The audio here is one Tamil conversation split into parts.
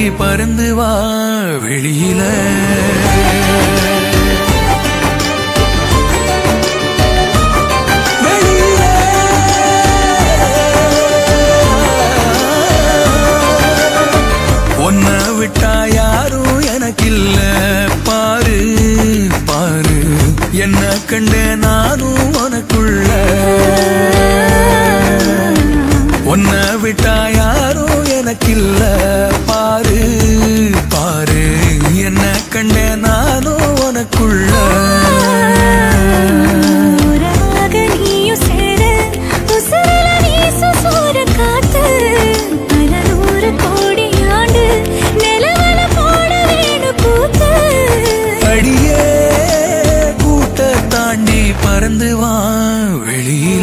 பறந்து வா வெளியில உன்னை விட்டா யாரும் எனக்கில்ல பாரு பாரு என்ன கண்ட நானும் உனக்குள்ள உன்னை விட்டா யாரும் எனக்கில்ல பாரு பாரு என்ன கண்ட நானும் உனக்குள்ள உறவாக நீயும் சேர, உசுரில வீசும் சூறக் காத்து. பல நூறு கோடி ஆண்டு நிலவுல போட வேணும் கூத்து. அடியே கூட்ட தாண்டி பறந்து வா வெளியில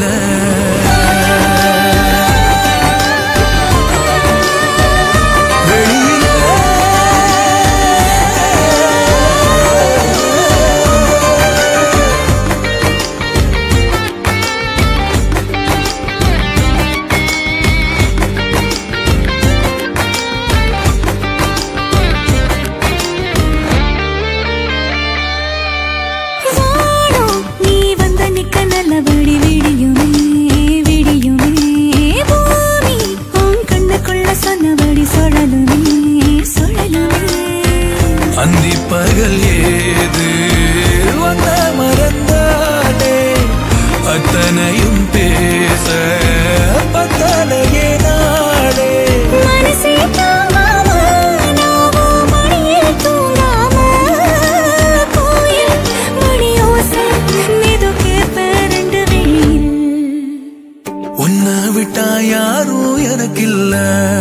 வானம் நீ வந்த நிக்க நல்லபடி விடியுமே, விடியுமே. பூமி உன் கண்ணுக்குள்ள சொன்னபடி சுழலுமே, சுழலுமே. அந்தி பகல் ஏது வந்த மறந்தானே அத்தனையும் பேச பத்தலையே நாளே மனசே தாங்காம, நாவும் மடியில் தூங்காம, கோயில் மணியோசை மிதுக்கேற்ப ரெண்டு விழியில். உன்னை விட்டா யாரும் எனக்கில்ல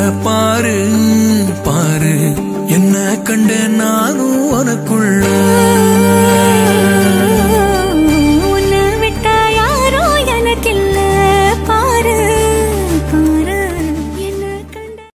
பாரு பாரு என்ன கண்டு நானும் உனக்குள்ள